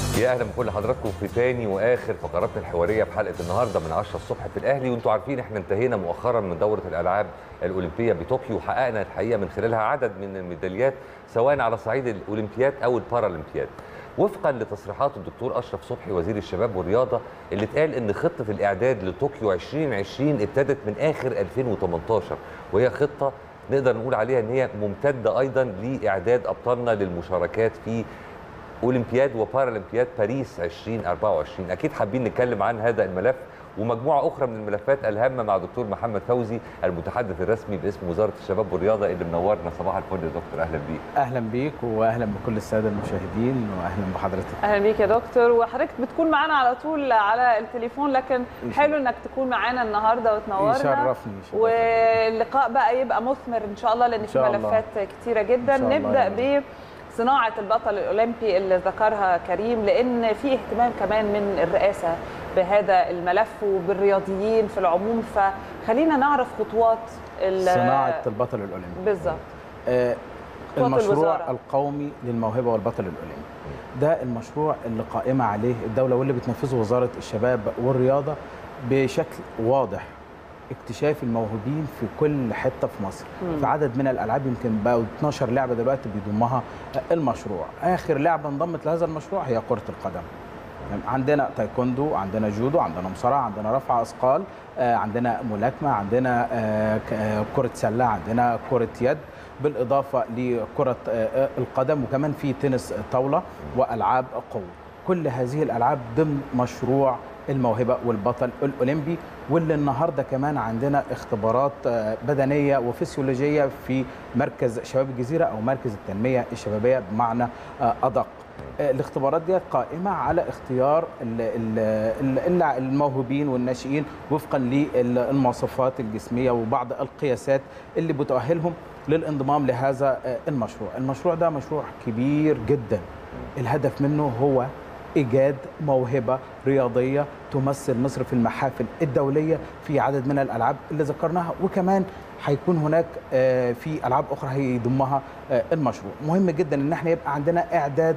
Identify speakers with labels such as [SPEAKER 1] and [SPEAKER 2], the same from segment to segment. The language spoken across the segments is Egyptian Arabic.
[SPEAKER 1] يا اهلا بكل حضراتكم في تاني واخر فقراتنا الحواريه في حلقه النهارده من 10 الصبح في الاهلي وانتم عارفين احنا انتهينا مؤخرا من دوره الالعاب الاولمبيه بطوكيو وحققنا الحقيقه من خلالها عدد من الميداليات سواء على صعيد الاولمبياد او البارالمبياد وفقا لتصريحات الدكتور اشرف صبحي وزير الشباب والرياضه اللي اتقال ان خطه الاعداد لطوكيو 2020 ابتدت من اخر 2018 وهي خطه نقدر نقول عليها ان هي ممتده ايضا لاعداد ابطالنا للمشاركات في اولمبياد وبارالمبياد باريس 2024 اكيد حابين نتكلم عن هذا الملف ومجموعه اخرى من الملفات الهامه مع دكتور محمد فوزي المتحدث الرسمي باسم وزاره الشباب والرياضه اللي منورنا صباح الفل يا دكتور اهلا بيك
[SPEAKER 2] اهلا بيك واهلا بكل الساده المشاهدين واهلا بحضرتك
[SPEAKER 3] اهلا بيك يا دكتور وحضرتك بتكون معانا على طول على التليفون لكن حلو انك تكون معانا النهارده وتنورنا
[SPEAKER 2] يشرفني يشرفني.
[SPEAKER 3] واللقاء بقى يبقى مثمر ان شاء الله لان في
[SPEAKER 2] شاء الله.
[SPEAKER 3] ملفات كتيره جدا
[SPEAKER 2] إن شاء الله
[SPEAKER 3] نبدا
[SPEAKER 2] يا
[SPEAKER 3] ب صناعه البطل الاولمبي اللي ذكرها كريم لان في اهتمام كمان من الرئاسه بهذا الملف وبالرياضيين في العموم فخلينا نعرف خطوات ال-
[SPEAKER 2] صناعه البطل الاولمبي
[SPEAKER 3] بالظبط
[SPEAKER 2] آه،
[SPEAKER 3] خطوات
[SPEAKER 2] المشروع
[SPEAKER 3] الوزارة.
[SPEAKER 2] القومي للموهبه والبطل الاولمبي ده المشروع اللي قائمه عليه الدوله واللي بتنفذه وزاره الشباب والرياضه بشكل واضح اكتشاف الموهوبين في كل حته في مصر في عدد من الالعاب يمكن بقوا 12 لعبه دلوقتي بيضمها المشروع اخر لعبه انضمت لهذا المشروع هي كره القدم تمام؟ عندنا تايكوندو عندنا جودو عندنا مصارعه عندنا رفع اثقال آه، عندنا ملاكمه عندنا آه، ك- آه، كره سله عندنا كره يد بالاضافه لكره آه، آه، القدم وكمان في تنس طاوله والعاب قوه كل هذه الالعاب ضمن مشروع الموهبه والبطل الاولمبي واللي النهارده كمان عندنا اختبارات آه، بدنيه وفسيولوجيه في مركز شباب الجزيره او مركز التنميه الشبابيه بمعنى آه، ادق آه، الاختبارات دي قائمه على اختيار ال- ال- ال- الموهوبين والناشئين وفقا للمواصفات الجسميه وبعض القياسات اللي بتؤهلهم للانضمام لهذا آه، المشروع المشروع ده مشروع كبير جدا الهدف منه هو ايجاد موهبه رياضيه تمثل مصر في المحافل الدوليه في عدد من الالعاب اللي ذكرناها وكمان هيكون هناك آه، في العاب اخرى هيضمها آه، المشروع مهم جدا ان احنا يبقى عندنا اعداد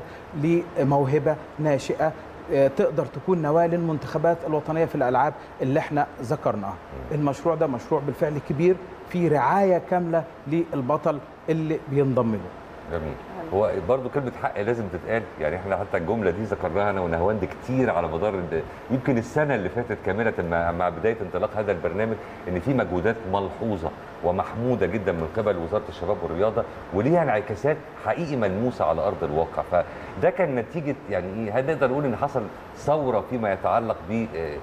[SPEAKER 2] لموهبه ناشئه آه، تقدر تكون نواه للمنتخبات الوطنيه في الالعاب اللي احنا ذكرناها المشروع ده مشروع بالفعل كبير في رعايه كامله للبطل اللي بينضم له
[SPEAKER 1] جميل هو برضو كلمة حق لازم تتقال يعني احنا حتى الجملة دي ذكرناها انا ونهواند كتير على مدار ال- يمكن السنة اللي فاتت كاملة مع, مع بداية انطلاق هذا البرنامج ان في مجهودات ملحوظة ومحمودة جدا من قبل وزارة الشباب والرياضة وليها انعكاسات حقيقي ملموسة على ارض الواقع فده كان نتيجة يعني ايه هل نقدر نقول ان حصل ثورة فيما يتعلق ب آه،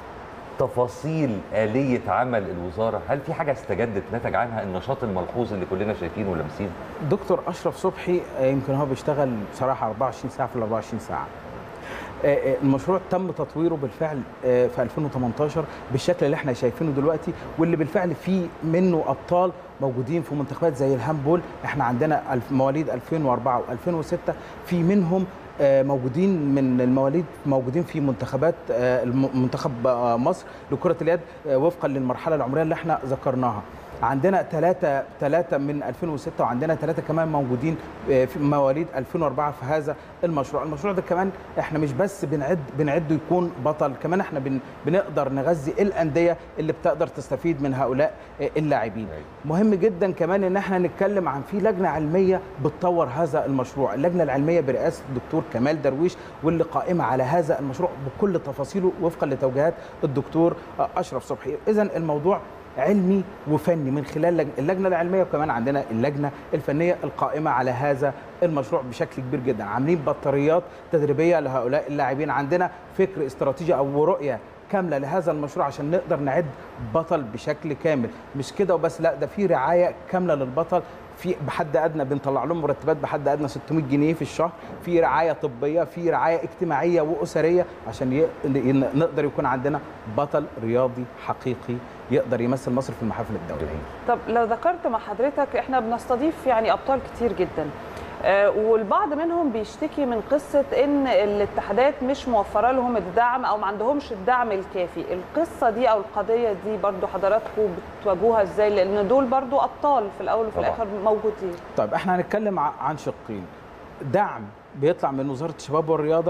[SPEAKER 1] تفاصيل آلية عمل الوزارة هل في حاجة استجدت نتج عنها النشاط الملحوظ اللي كلنا شايفينه ولامسينه
[SPEAKER 2] دكتور اشرف صبحي آه، يمكن هو بيشتغل بصراحه 24 ساعه في ال 24 ساعه آه، آه، المشروع تم تطويره بالفعل آه، في 2018 بالشكل اللي احنا شايفينه دلوقتي واللي بالفعل في منه ابطال موجودين في منتخبات زي الهاندبول احنا عندنا الف- مواليد 2004 و2006 في منهم آه، موجودين من المواليد موجودين في منتخبات آه، الم- منتخب آه، مصر لكرة اليد آه، وفقا للمرحلة العمرية اللي احنا ذكرناها عندنا ثلاثة ثلاثة من 2006 وعندنا ثلاثة كمان موجودين آه، في مواليد 2004 في هذا المشروع، المشروع ده كمان احنا مش بس بنعد بنعده يكون بطل، كمان احنا بن بنقدر نغذي الأندية اللي بتقدر تستفيد من هؤلاء آه، اللاعبين.
[SPEAKER 1] أيوة.
[SPEAKER 2] مهم جدا كمان ان احنا نتكلم عن في لجنة علمية بتطور هذا المشروع، اللجنة العلمية برئاسة الدكتور كمال درويش واللي قائمة على هذا المشروع بكل تفاصيله وفقا لتوجيهات الدكتور آه، أشرف صبحي، إذا الموضوع علمي وفني من خلال لج- اللجنه العلميه وكمان عندنا اللجنه الفنيه القائمه على هذا المشروع بشكل كبير جدا عاملين بطاريات تدريبيه لهؤلاء اللاعبين عندنا فكر استراتيجي او رؤيه كامله لهذا المشروع عشان نقدر نعد بطل بشكل كامل مش كده وبس لا ده في رعايه كامله للبطل في بحد ادنى بنطلع لهم مرتبات بحد ادنى 600 جنيه في الشهر في رعايه طبيه في رعايه اجتماعيه واسريه عشان ي... ي- نقدر يكون عندنا بطل رياضي حقيقي يقدر يمثل مصر في المحافل الدوليه
[SPEAKER 3] طب لو ذكرت مع حضرتك احنا بنستضيف يعني ابطال كتير جدا آه، والبعض منهم بيشتكي من قصه ان الاتحادات مش موفره لهم الدعم او ما عندهمش الدعم الكافي القصه دي او القضيه دي برضو حضراتكم بتواجهوها ازاي لان دول برضو ابطال في الاول وفي
[SPEAKER 1] طبعاً.
[SPEAKER 3] الاخر موجودين
[SPEAKER 2] طيب احنا هنتكلم ع- عن شقين دعم بيطلع من وزاره الشباب والرياضه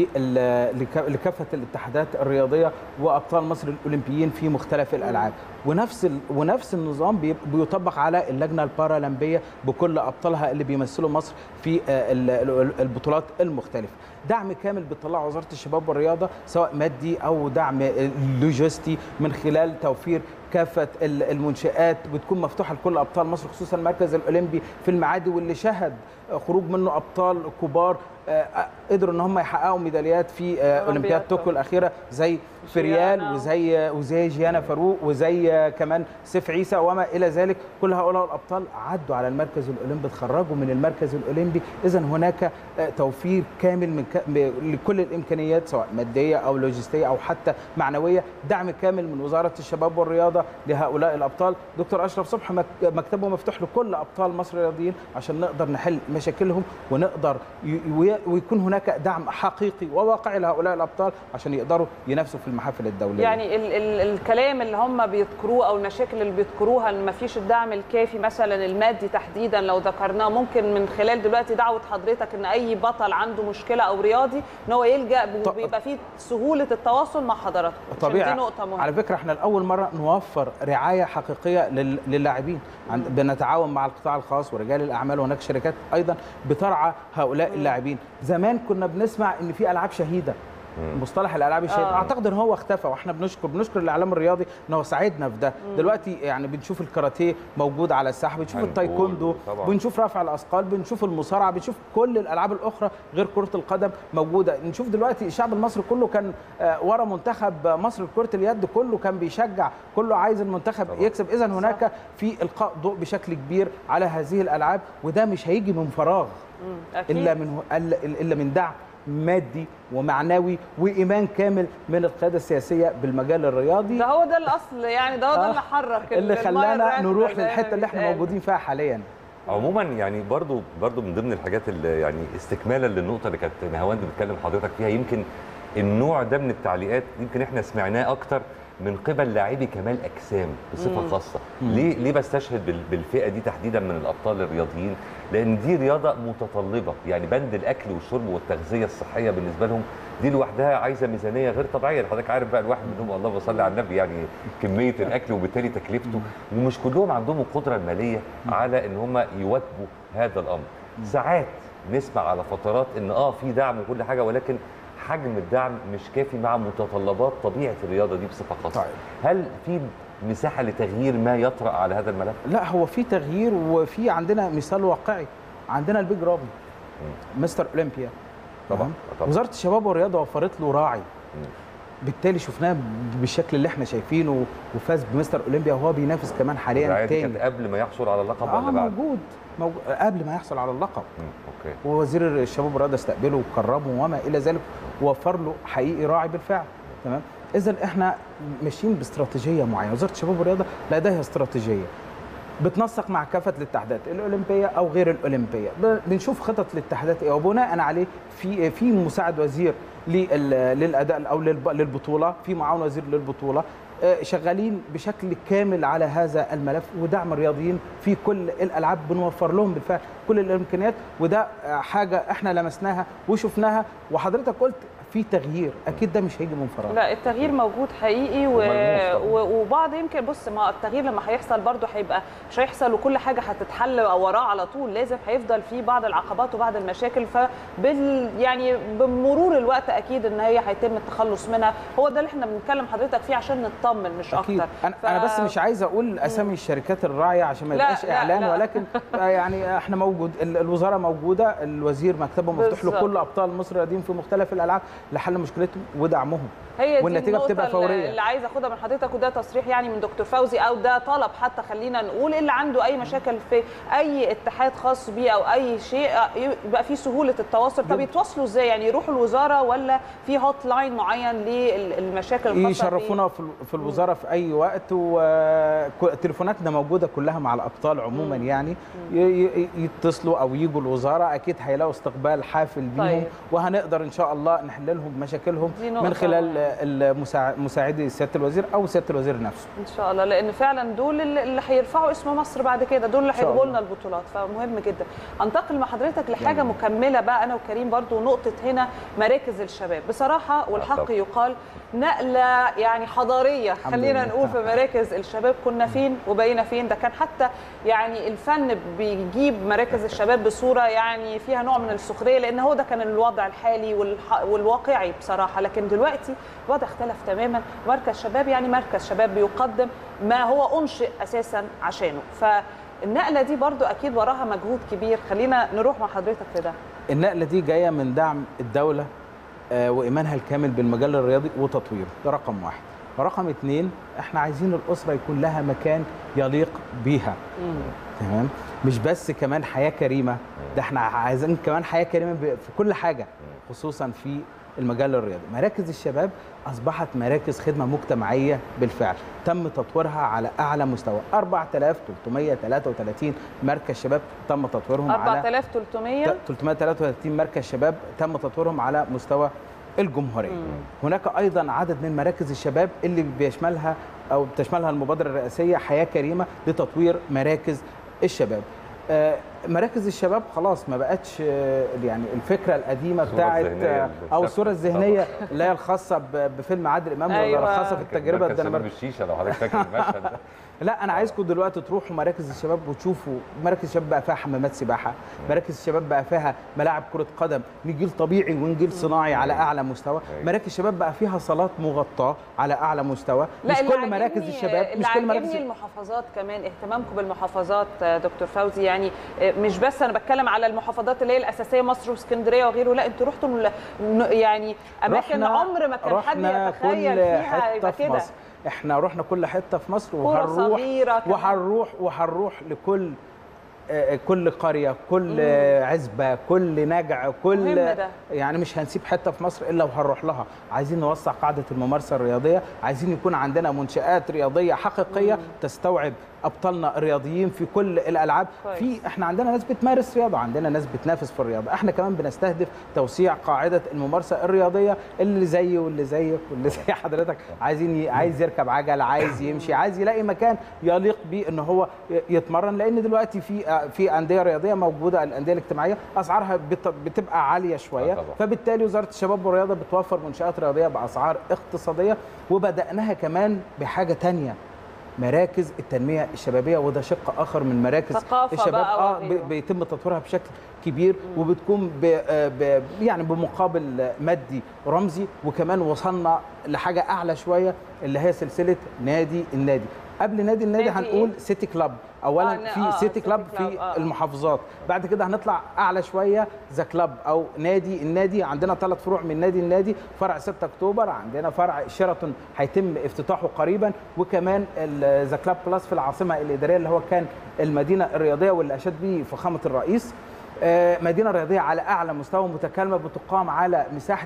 [SPEAKER 2] لل- لك- لكافه الاتحادات الرياضيه وابطال مصر الاولمبيين في مختلف الالعاب ونفس ال... ونفس النظام بي- بيطبق على اللجنه البارالمبيه بكل ابطالها اللي بيمثلوا مصر في آه، ال- ال- البطولات المختلفه دعم كامل بتطلعه وزاره الشباب والرياضه سواء مادي او دعم لوجستي من خلال توفير كافه ال- المنشات بتكون مفتوحه لكل ابطال مصر خصوصا المركز الاولمبي في المعادي واللي شهد خروج منه ابطال كبار آه، قدروا ان هم يحققوا ميداليات في آه، اولمبياد طوكيو الاخيره زي فريال
[SPEAKER 3] جيانا.
[SPEAKER 2] وزي وزي جيانا فاروق وزي آه، كمان سيف عيسى وما الى ذلك كل هؤلاء الابطال عدوا على المركز الاولمبي اتخرجوا من المركز الاولمبي اذا هناك آه، توفير كامل من ك... م- لكل الامكانيات سواء ماديه او لوجستيه او حتى معنويه دعم كامل من وزاره الشباب والرياضه لهؤلاء الابطال دكتور اشرف صبحي مك- مكتبه مفتوح لكل ابطال مصر الرياضيين عشان نقدر نحل مشاكلهم ونقدر ي... وي- ويكون هناك دعم حقيقي وواقعي لهؤلاء الابطال عشان يقدروا ينافسوا في المحافل الدوليه
[SPEAKER 3] يعني ال ال الكلام اللي هم بيذكروه او المشاكل اللي بيذكروها ان ما فيش الدعم الكافي مثلا المادي تحديدا لو ذكرناه ممكن من خلال دلوقتي دعوه حضرتك ان اي بطل عنده مشكله او رياضي ان هو يلجا
[SPEAKER 2] ط-
[SPEAKER 3] وبيبقى فيه سهوله التواصل مع حضراتكم عشان
[SPEAKER 2] طبيعي
[SPEAKER 3] دي نقطه مهمه
[SPEAKER 2] على فكره احنا لاول مره نوفر رعايه حقيقيه لل- للاعبين عند- بنتعاون مع القطاع الخاص ورجال الاعمال وهناك شركات ايضا بترعى هؤلاء اللاعبين زمان كنا بنسمع ان في العاب شهيده مصطلح الالعاب الشهيده
[SPEAKER 3] آه.
[SPEAKER 2] اعتقد ان هو اختفى واحنا بنشكر بنشكر الاعلام الرياضي ان هو ساعدنا في ده دلوقتي يعني بنشوف الكاراتيه موجود على الساحه بنشوف
[SPEAKER 1] هاندبول
[SPEAKER 2] التايكوندو
[SPEAKER 1] طبعاً.
[SPEAKER 2] بنشوف رفع الاثقال بنشوف المصارعه بنشوف كل الالعاب الاخرى غير كره القدم موجوده نشوف دلوقتي الشعب المصري كله كان آه، ورا منتخب مصر لكره اليد كله كان بيشجع كله عايز المنتخب
[SPEAKER 1] طبعاً.
[SPEAKER 2] يكسب اذا هناك في القاء ضوء بشكل كبير على هذه الالعاب وده مش هيجي من فراغ
[SPEAKER 3] مم. أكيد.
[SPEAKER 2] الا من الا إلا من دعم مادي ومعنوي وايمان كامل من القياده السياسيه بالمجال الرياضي
[SPEAKER 3] ده هو ده الاصل يعني ده هو ده
[SPEAKER 2] آه،
[SPEAKER 3] اللي حرك
[SPEAKER 2] اللي
[SPEAKER 3] المايه
[SPEAKER 2] خلانا
[SPEAKER 3] الراكدة
[SPEAKER 2] نروح
[SPEAKER 3] زي ما
[SPEAKER 2] للحته اللي احنا
[SPEAKER 3] بيتقال.
[SPEAKER 2] موجودين فيها حاليا
[SPEAKER 1] عموما يعني برضو برضو من ضمن الحاجات اللي يعني استكمالا للنقطه اللي كانت نهاوند بتكلم حضرتك فيها يمكن النوع ده من التعليقات يمكن احنا سمعناه اكتر من قبل لاعبي كمال اجسام بصفه
[SPEAKER 3] مم.
[SPEAKER 1] خاصه ليه ليه بستشهد بال- بالفئه دي تحديدا من الابطال الرياضيين لان دي رياضه متطلبه يعني بند الاكل والشرب والتغذيه الصحيه بالنسبه لهم دي لوحدها عايزه ميزانيه غير طبيعيه حضرتك عارف بقى الواحد منهم اللهم صل على النبي يعني كميه الاكل وبالتالي تكلفته ومش كلهم عندهم القدره الماليه على ان هم يواكبوا هذا الامر ساعات نسمع على فترات ان اه في دعم وكل حاجه ولكن حجم الدعم مش كافي مع متطلبات طبيعه الرياضه دي بصفه خاصه
[SPEAKER 2] طيب.
[SPEAKER 1] هل في مساحه لتغيير ما يطرا على هذا الملف
[SPEAKER 2] لا هو في تغيير وفي عندنا مثال واقعي عندنا البيج رامي مستر اولمبيا
[SPEAKER 1] طبعا
[SPEAKER 2] تمام؟
[SPEAKER 1] طبعا
[SPEAKER 2] وزاره الشباب والرياضه وفرت له راعي بالتالي شفناه بالشكل اللي احنا شايفينه وفاز بمستر اولمبيا وهو بينافس كمان حاليا
[SPEAKER 1] الرعاية دي
[SPEAKER 2] تاني
[SPEAKER 1] كانت قبل ما يحصل على اللقب
[SPEAKER 2] اه
[SPEAKER 1] ولا بعد؟
[SPEAKER 2] موجود موجود قبل ما يحصل على اللقب
[SPEAKER 1] مم، اوكي
[SPEAKER 2] ووزير الشباب والرياضه استقبله وكرمه وما الى ذلك ووفر له حقيقي راعي بالفعل تمام اذا احنا ماشيين باستراتيجيه معينه وزاره الشباب والرياضه لديها استراتيجيه بتنسق مع كافه الاتحادات الاولمبيه او غير الاولمبيه ب- بنشوف خطط الاتحادات ايه وبناء عليه في في مساعد وزير لل- للاداء او للب- للبطوله في معاون وزير للبطوله آه، شغالين بشكل كامل على هذا الملف ودعم الرياضيين في كل الالعاب بنوفر لهم بالفعل كل الامكانيات وده آه، حاجه احنا لمسناها وشفناها وحضرتك قلت في تغيير اكيد ده مش هيجي من فراغ
[SPEAKER 3] لا التغيير موجود حقيقي و...
[SPEAKER 1] وملموس طبعاً.
[SPEAKER 3] و... وبعض يمكن بص ما التغيير لما هيحصل برضه هيبقى مش هيحصل وكل حاجه هتتحل او وراه على طول لازم هيفضل في بعض العقبات وبعض المشاكل فبال يعني بمرور الوقت اكيد ان هي هيتم التخلص منها هو ده اللي احنا بنتكلم حضرتك فيه عشان نطمن مش
[SPEAKER 2] اكيد
[SPEAKER 3] اكتر
[SPEAKER 2] انا, انا بس مش عايز اقول اسامي الشركات الراعيه عشان ما
[SPEAKER 3] لا،
[SPEAKER 2] يبقاش
[SPEAKER 3] لا،
[SPEAKER 2] اعلان
[SPEAKER 3] لا.
[SPEAKER 2] ولكن آه، يعني احنا موجود ال- الوزاره موجوده الوزير مكتبه مفتوح
[SPEAKER 3] بالظبط.
[SPEAKER 2] لكل ابطال مصر الرياضيين في مختلف الالعاب لحل مشكلتهم ودعمهم
[SPEAKER 3] هي دي
[SPEAKER 2] والنتيجة
[SPEAKER 3] النقطة
[SPEAKER 2] بتبقى
[SPEAKER 3] اللي-
[SPEAKER 2] فورية.
[SPEAKER 3] اللي عايزه اخدها من حضرتك وده تصريح يعني من دكتور فوزي او ده طلب حتى خلينا نقول اللي عنده اي مشاكل في اي اتحاد خاص بيه او اي شيء يبقى في سهوله التواصل طب
[SPEAKER 2] جدا.
[SPEAKER 3] يتواصلوا ازاي يعني يروحوا الوزاره ولا في هوت لاين معين للمشاكل الخاصه
[SPEAKER 2] يشرفونا في ال- في الوزاره في اي وقت وتليفوناتنا موجوده كلها مع الابطال عموما يعني ي- ي- يتصلوا او يجوا الوزاره اكيد هيلاقوا استقبال حافل بيهم
[SPEAKER 3] طيب.
[SPEAKER 2] وهنقدر ان شاء الله نحل تحليلهم مشاكلهم
[SPEAKER 3] دي نقطة
[SPEAKER 2] من خلال
[SPEAKER 3] مهمة.
[SPEAKER 2] المساع- مساعدي سياده الوزير او سياده الوزير نفسه
[SPEAKER 3] ان شاء الله لان فعلا دول اللي اللي هيرفعوا اسم مصر بعد كده دول اللي
[SPEAKER 2] إن شاء
[SPEAKER 3] هيجيبوا
[SPEAKER 2] الله.
[SPEAKER 3] لنا البطولات فمهم جدا هنتقل مع حضرتك لحاجه مكمله بقى انا وكريم برضو نقطه هنا مراكز الشباب بصراحه والحق
[SPEAKER 1] طبعا.
[SPEAKER 3] يقال نقله يعني حضاريه
[SPEAKER 2] الحمد
[SPEAKER 3] خلينا
[SPEAKER 2] لله.
[SPEAKER 3] نقول في مراكز الشباب كنا فين وبقينا فين ده كان حتى يعني الفن بيجيب مراكز الشباب بصوره يعني فيها نوع من السخريه لان هو ده كان الوضع الحالي والح- والواقعي بصراحه لكن دلوقتي الوضع اختلف تماما مركز شباب يعني مركز شباب بيقدم ما هو انشئ اساسا عشانه فالنقله دي برضو اكيد وراها مجهود كبير خلينا نروح مع حضرتك في ده
[SPEAKER 2] النقله دي جايه من دعم الدوله آه، وايمانها الكامل بالمجال الرياضي وتطويره ده رقم واحد رقم اتنين احنا عايزين الاسره يكون لها مكان يليق بيها تمام مش بس كمان حياه كريمه ده احنا عايزين كمان حياه كريمه ب- في كل حاجه خصوصا في المجال الرياضي مراكز الشباب اصبحت مراكز خدمه مجتمعيه بالفعل تم تطويرها على اعلى مستوى 4333 مركز شباب تم تطويرهم على
[SPEAKER 3] 4300
[SPEAKER 2] 333 مركز شباب تم تطويرهم على مستوى الجمهوريه. هناك ايضا عدد من مراكز الشباب اللي بيشملها او بتشملها المبادره الرئاسيه حياه كريمه لتطوير مراكز الشباب. آه، مراكز الشباب خلاص ما بقتش آه، يعني الفكره القديمه
[SPEAKER 1] الصورة
[SPEAKER 2] بتاعت
[SPEAKER 1] الذهنية
[SPEAKER 2] آه، او
[SPEAKER 1] اللي
[SPEAKER 2] الصوره
[SPEAKER 1] ثابتة.
[SPEAKER 2] الذهنيه اللي هي الخاصه ب- بفيلم عادل امام
[SPEAKER 3] أيوة.
[SPEAKER 2] ولا الخاصه في التجربه
[SPEAKER 1] مركز شباب
[SPEAKER 2] الدنماركيه
[SPEAKER 1] الشيشه لو حضرتك فاكر المشهد ده
[SPEAKER 2] لا انا عايزكم دلوقتي تروحوا مراكز الشباب وتشوفوا مراكز الشباب بقى فيها حمامات سباحه مراكز الشباب بقى فيها ملاعب كره قدم نجيل طبيعي ونجيل صناعي على اعلى مستوى
[SPEAKER 1] أيوة.
[SPEAKER 2] مراكز الشباب بقى فيها صالات مغطاه على اعلى مستوى
[SPEAKER 3] لا
[SPEAKER 2] مش
[SPEAKER 3] اللي
[SPEAKER 2] كل مراكز
[SPEAKER 3] عاجبني-
[SPEAKER 2] الشباب
[SPEAKER 3] اللي
[SPEAKER 2] مش كل مراكز
[SPEAKER 3] عاجبني المحافظات كمان اهتمامكم بالمحافظات آه، دكتور فوزي يعني آه، مش بس انا بتكلم على المحافظات اللي هي الاساسيه مصر واسكندريه وغيره لا انتوا رحتوا ل- ن- يعني اماكن
[SPEAKER 2] رحنا-
[SPEAKER 3] عمر ما كان حد
[SPEAKER 2] رحنا
[SPEAKER 3] يتخيل
[SPEAKER 2] كل
[SPEAKER 3] فيها
[SPEAKER 2] حته
[SPEAKER 3] يبقى
[SPEAKER 2] في
[SPEAKER 3] كده
[SPEAKER 2] مصر احنا رحنا كل حته في مصر
[SPEAKER 3] قرى
[SPEAKER 2] وهنروح
[SPEAKER 3] صغيره كمان.
[SPEAKER 2] وهنروح وهنروح لكل آه، كل قريه كل آه، عزبه كل نجع كل
[SPEAKER 3] مهم ده.
[SPEAKER 2] يعني مش هنسيب حته في مصر الا وهنروح لها عايزين نوسع قاعده الممارسه الرياضيه عايزين يكون عندنا منشات رياضيه حقيقيه تستوعب ابطالنا الرياضيين في كل الالعاب
[SPEAKER 3] كويس.
[SPEAKER 2] في احنا عندنا ناس بتمارس رياضه عندنا ناس بتنافس في الرياضه احنا كمان بنستهدف توسيع قاعده الممارسه الرياضيه اللي زيي واللي زيك واللي زي حضرتك عايزين ي... عايز يركب عجله عايز يمشي عايز يلاقي مكان يليق بيه ان هو ي- يتمرن لان دلوقتي في في انديه رياضيه موجوده الانديه الاجتماعيه اسعارها بت... بتبقى عاليه شويه
[SPEAKER 1] آه طبعا.
[SPEAKER 2] فبالتالي وزاره الشباب والرياضه بتوفر منشات رياضيه باسعار اقتصاديه وبداناها كمان بحاجه تانية مراكز التنميه الشبابيه وده شق اخر من مراكز
[SPEAKER 3] ثقافة
[SPEAKER 2] الشباب
[SPEAKER 3] بقى
[SPEAKER 2] اه
[SPEAKER 3] وغيره.
[SPEAKER 2] ب- بيتم تطويرها بشكل كبير وبتكون ب آه ب يعني بمقابل مادي رمزي وكمان وصلنا لحاجه اعلى شويه اللي هي سلسله نادي النادي قبل نادي النادي
[SPEAKER 3] نادي
[SPEAKER 2] هنقول
[SPEAKER 3] إيه؟
[SPEAKER 2] سيتي كلاب اولا
[SPEAKER 3] آه،
[SPEAKER 2] في
[SPEAKER 3] آه،
[SPEAKER 2] سيتي
[SPEAKER 3] سيتي
[SPEAKER 2] كلاب
[SPEAKER 3] كلاب،
[SPEAKER 2] في
[SPEAKER 3] آه.
[SPEAKER 2] المحافظات بعد كده هنطلع اعلى شويه ذا كلاب او نادي النادي عندنا ثلاث فروع من نادي النادي فرع 6 اكتوبر عندنا فرع شيراتون هيتم افتتاحه قريبا وكمان ذا كلاب بلس في العاصمه الاداريه اللي هو كان المدينه الرياضيه واللي اشاد به فخامه الرئيس آه، مدينه رياضيه على اعلى مستوى متكامله بتقام على مساحه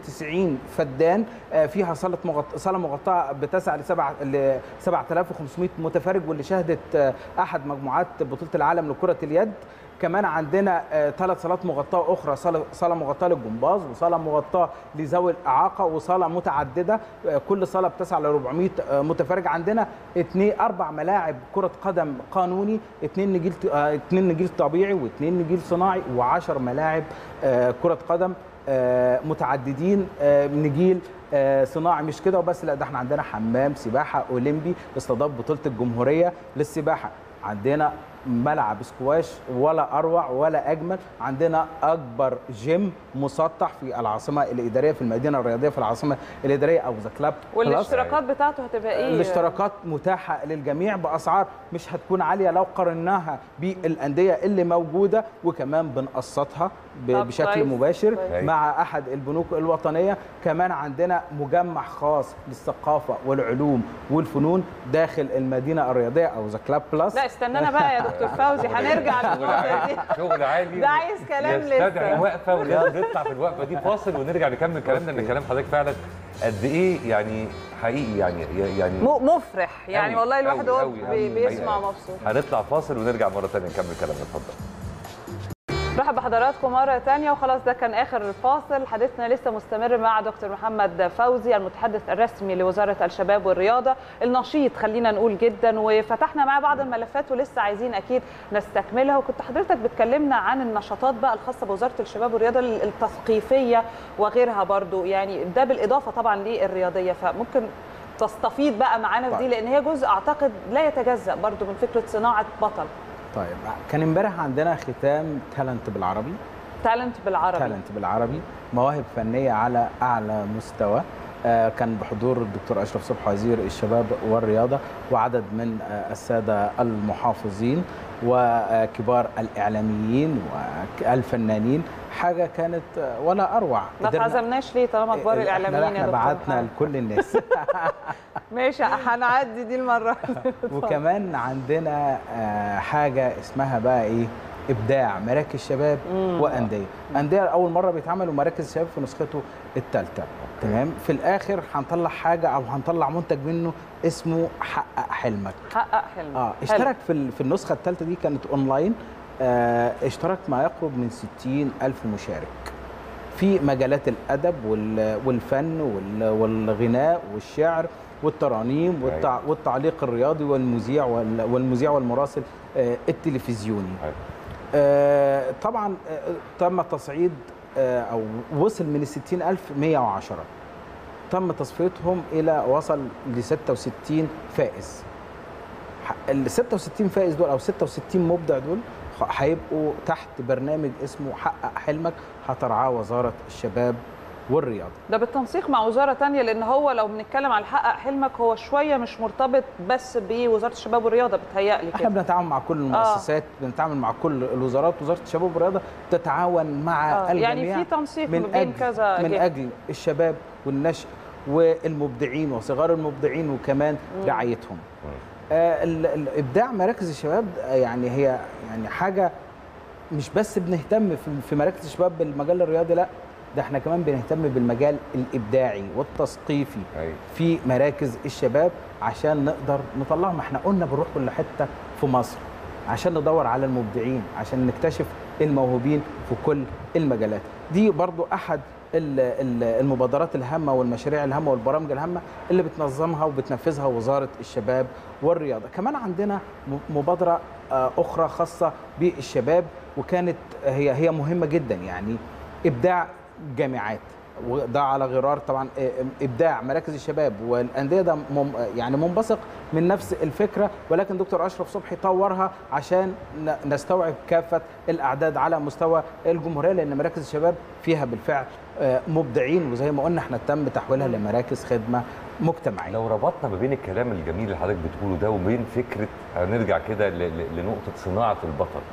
[SPEAKER 2] 92 فدان آه، فيها صاله مغط... صاله مغطاه بتسع ل 7 ل 7500 متفرج واللي شهدت آه، احد مجموعات بطوله العالم لكره اليد كمان عندنا ثلاث صالات مغطاه اخرى صاله صاله مغطاه للجمباز وصاله مغطاه لذوي الاعاقه وصاله متعدده آه، كل صاله بتسع ل 400 آه، متفرج عندنا اثنين اربع ملاعب كره قدم قانوني اثنين نجيل آه، اثنين نجيل طبيعي واثنين نجيل صناعي و10 ملاعب آه، كره قدم آه، متعددين آه، نجيل آه، صناعي مش كده وبس لا ده احنا عندنا حمام سباحه اولمبي استضاف بطوله الجمهوريه للسباحه عندنا ملعب سكواش ولا اروع ولا اجمل عندنا اكبر جيم مسطح في العاصمه الاداريه في المدينه الرياضيه في العاصمه الاداريه او ذا كلاب
[SPEAKER 3] والاشتراكات بتاعته هتبقى ايه
[SPEAKER 2] الاشتراكات متاحه للجميع باسعار مش هتكون عاليه لو قارناها بالانديه اللي موجوده وكمان بنقسطها ب-
[SPEAKER 3] طب
[SPEAKER 2] بشكل
[SPEAKER 3] كويس،
[SPEAKER 2] مباشر
[SPEAKER 3] كويس.
[SPEAKER 2] مع احد البنوك الوطنيه كمان عندنا مجمع خاص للثقافه والعلوم والفنون داخل المدينه الرياضيه او ذا كلاب بلس
[SPEAKER 3] لا استنانا بقى يا دكتور فوزي هنرجع
[SPEAKER 1] شغل
[SPEAKER 3] للنقطه
[SPEAKER 1] عالي
[SPEAKER 3] دي
[SPEAKER 1] شغل عالي
[SPEAKER 3] ده عايز كلام
[SPEAKER 1] يستدعي
[SPEAKER 3] لسه.
[SPEAKER 1] وقفه ولازم نطلع في الوقفه دي فاصل ونرجع نكمل كلامنا ان كلام حضرتك فعلا قد ايه يعني حقيقي يعني يعني
[SPEAKER 3] م- مفرح يعني
[SPEAKER 1] أوي،
[SPEAKER 3] والله الواحد
[SPEAKER 1] أوي،
[SPEAKER 3] هو
[SPEAKER 1] أوي،
[SPEAKER 3] بي-
[SPEAKER 1] أوي.
[SPEAKER 3] بيسمع
[SPEAKER 1] حقيقة.
[SPEAKER 3] مبسوط
[SPEAKER 1] هنطلع فاصل ونرجع مره ثانيه نكمل كلامنا اتفضل
[SPEAKER 3] مرحبا بحضراتكم مرة تانية وخلاص ده كان آخر فاصل حديثنا لسه مستمر مع دكتور محمد فوزي المتحدث الرسمي لوزارة الشباب والرياضة النشيط خلينا نقول جدا وفتحنا معاه بعض الملفات ولسه عايزين أكيد نستكملها وكنت حضرتك بتكلمنا عن النشاطات بقى الخاصة بوزارة الشباب والرياضة التثقيفية وغيرها برضو يعني ده بالإضافة طبعا للرياضية فممكن تستفيض بقى معانا في دي لأن هي جزء أعتقد لا يتجزأ برضو من فكرة صناعة بطل
[SPEAKER 2] طيب كان امبارح عندنا ختام تالنت بالعربي
[SPEAKER 3] تالنت بالعربي
[SPEAKER 2] تالنت بالعربي مواهب فنيه على اعلى مستوى آه، كان بحضور الدكتور اشرف صبحي وزير الشباب والرياضه وعدد من آه، الساده المحافظين وكبار الاعلاميين والفنانين حاجه كانت آه، ولا اروع
[SPEAKER 3] ما
[SPEAKER 2] قدرنا-
[SPEAKER 3] تعزمناش ليه طالما كبار
[SPEAKER 2] إحنا-
[SPEAKER 3] الاعلاميين يا
[SPEAKER 2] احنا
[SPEAKER 3] دكتور
[SPEAKER 2] بعتنا
[SPEAKER 3] محمد؟
[SPEAKER 2] لكل الناس
[SPEAKER 3] ماشي هنعدي دي المره
[SPEAKER 2] وكمان عندنا آه، حاجه اسمها بقى ايه ابداع مراكز شباب وانديه انديه اول مره بيتعملوا مراكز شباب في نسخته الثالثه تمام في الاخر هنطلع حاجه او هنطلع منتج منه اسمه حقق حلمك
[SPEAKER 3] حقق حلم
[SPEAKER 2] اه اشترك في ال- في النسخه الثالثه دي كانت اونلاين آه اشترك ما يقرب من 60 الف مشارك في مجالات الادب وال- والفن وال- والغناء والشعر والترانيم والتع... والتعليق الرياضي والمذيع وال- والمذيع والمراسل آه التلفزيوني
[SPEAKER 1] حلو.
[SPEAKER 2] آه طبعا آه تم تصعيد آه او وصل من ال 60 الف 110 تم تصفيتهم الى وصل ل 66 فائز ال 66 فائز دول او 66 مبدع دول خ- هيبقوا تحت برنامج اسمه حقق حلمك هترعاه وزاره الشباب والرياضه
[SPEAKER 3] ده بالتنسيق مع وزاره تانية لان هو لو بنتكلم على حقق حلمك هو شويه مش مرتبط بس بوزاره الشباب والرياضه بتهيألي
[SPEAKER 2] احنا
[SPEAKER 3] كده
[SPEAKER 2] بنتعاون مع كل المؤسسات بنتعامل مع كل الوزارات وزاره الشباب والرياضه تتعاون مع
[SPEAKER 3] آه،
[SPEAKER 2] الجميع
[SPEAKER 3] يعني في تنسيق
[SPEAKER 2] من
[SPEAKER 3] بين
[SPEAKER 2] أجل
[SPEAKER 3] كذا
[SPEAKER 2] من
[SPEAKER 3] جهة.
[SPEAKER 2] اجل الشباب والنشء والمبدعين وصغار المبدعين وكمان رعايتهم آه ال- ال- ابداع مراكز الشباب آه، يعني هي يعني حاجه مش بس بنهتم في, في مراكز الشباب بالمجال الرياضي لا ده احنا كمان بنهتم بالمجال الابداعي والتثقيفي
[SPEAKER 1] أيوة.
[SPEAKER 2] في مراكز الشباب عشان نقدر نطلعهم احنا قلنا بنروح كل حته في مصر عشان ندور على المبدعين عشان نكتشف الموهوبين في كل المجالات دي برضو احد ال- ال- المبادرات الهامه والمشاريع الهامه والبرامج الهامه اللي بتنظمها وبتنفذها وزاره الشباب والرياضه كمان عندنا م- مبادره آه، اخرى خاصه بالشباب وكانت هي هي مهمه جدا يعني ابداع جامعات وده على غرار طبعا ابداع مراكز الشباب والانديه ده مم يعني منبثق من نفس الفكره ولكن دكتور اشرف صبحي طورها عشان ن- نستوعب كافه الاعداد على مستوى الجمهوريه لان مراكز الشباب فيها بالفعل آه، مبدعين وزي ما قلنا احنا تم تحويلها لمراكز خدمه مجتمعيه
[SPEAKER 1] لو ربطنا ما بين الكلام الجميل اللي حضرتك بتقوله ده وبين فكره هنرجع كده ل- ل- لنقطه صناعه البطل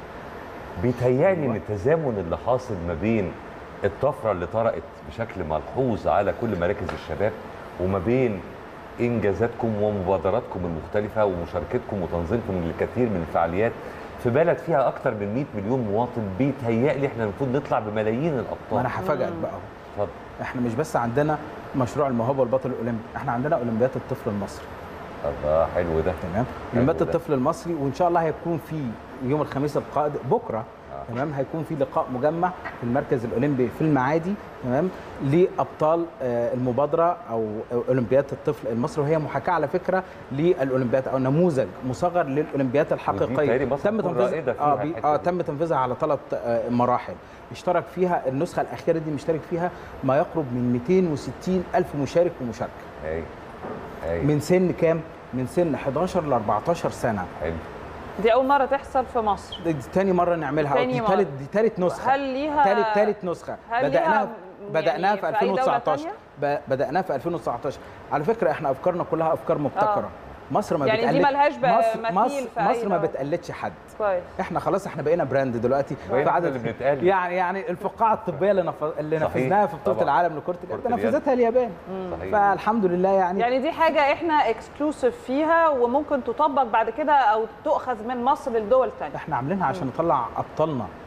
[SPEAKER 1] بيتهيألي ان التزامن اللي حاصل ما بين الطفره اللي طرأت بشكل ملحوظ على كل مراكز الشباب وما بين انجازاتكم ومبادراتكم المختلفه ومشاركتكم وتنظيمكم للكثير من الفعاليات في بلد فيها اكثر من 100 مليون مواطن بيتهيألي احنا المفروض نطلع بملايين
[SPEAKER 2] ما
[SPEAKER 1] الابطال
[SPEAKER 2] انا هفاجئك بقى أهو.
[SPEAKER 1] اتفضل
[SPEAKER 2] احنا مش بس عندنا مشروع الموهبه والبطل الاولمبي احنا عندنا اولمبياد الطفل المصري
[SPEAKER 1] الله حلو ده
[SPEAKER 2] تمام
[SPEAKER 1] حلو
[SPEAKER 2] اولمبياد
[SPEAKER 1] ده.
[SPEAKER 2] الطفل المصري وان شاء الله هيكون في يوم الخميس القادم بكره
[SPEAKER 1] آه.
[SPEAKER 2] تمام هيكون في لقاء مجمع في المركز الاولمبي في المعادي تمام لابطال آه، المبادره او اولمبياد الطفل المصري وهي محاكاه على فكره للاولمبياد او نموذج مصغر للاولمبياد الحقيقيه
[SPEAKER 1] بيتهيألي مصر هتكون رائدة فيها
[SPEAKER 2] اه, بي...
[SPEAKER 1] الحتة
[SPEAKER 2] آه
[SPEAKER 1] دي.
[SPEAKER 2] تم تنفيذها على ثلاث آه، مراحل اشترك فيها النسخه الاخيره دي مشترك فيها ما يقرب من 260 الف مشارك ومشاركه
[SPEAKER 1] ايوه ايوه
[SPEAKER 2] من سن كام؟ من سن 11 ل 14 سنه
[SPEAKER 1] حلو
[SPEAKER 3] دي اول مره تحصل في مصر
[SPEAKER 2] دي تاني مره نعملها
[SPEAKER 3] تاني
[SPEAKER 2] دي
[SPEAKER 3] مرة.
[SPEAKER 2] تالت دي تالت نسخه
[SPEAKER 3] هل ليها
[SPEAKER 2] تالت تالت نسخه
[SPEAKER 3] هل
[SPEAKER 2] بدأناها
[SPEAKER 3] ليها
[SPEAKER 2] بدأناها
[SPEAKER 3] يعني
[SPEAKER 2] في
[SPEAKER 3] في أي دولة
[SPEAKER 2] 2019
[SPEAKER 3] تانية؟
[SPEAKER 2] ب- بدأناها في 2019 على فكره احنا افكارنا كلها افكار مبتكره
[SPEAKER 3] آه.
[SPEAKER 2] مصر ما
[SPEAKER 3] يعني دي
[SPEAKER 2] بتقلد
[SPEAKER 3] ملهاش بقى
[SPEAKER 2] مصر
[SPEAKER 3] مثيل
[SPEAKER 2] مصر,
[SPEAKER 3] في أي
[SPEAKER 2] مصر ما
[SPEAKER 3] دولة.
[SPEAKER 2] بتقلدش حد
[SPEAKER 3] كويس
[SPEAKER 2] احنا خلاص احنا بقينا براند دلوقتي
[SPEAKER 1] بقينا
[SPEAKER 2] في
[SPEAKER 1] إحنا اللي بنتقلد.
[SPEAKER 2] يعني يعني الفقاعه الطبيه اللي, نف... اللي
[SPEAKER 1] صحيح.
[SPEAKER 2] نفذناها في بطوله
[SPEAKER 1] طبعاً.
[SPEAKER 2] العالم لكره
[SPEAKER 1] كرة
[SPEAKER 2] اليد
[SPEAKER 1] اليد.
[SPEAKER 2] نفذتها اليابان
[SPEAKER 1] صحيح
[SPEAKER 2] فالحمد لله يعني,
[SPEAKER 3] يعني دي حاجه احنا اكسكلوسيف فيها وممكن تطبق بعد كده او تؤخذ من مصر للدول الثانيه
[SPEAKER 2] احنا عاملينها عشان نطلع ابطالنا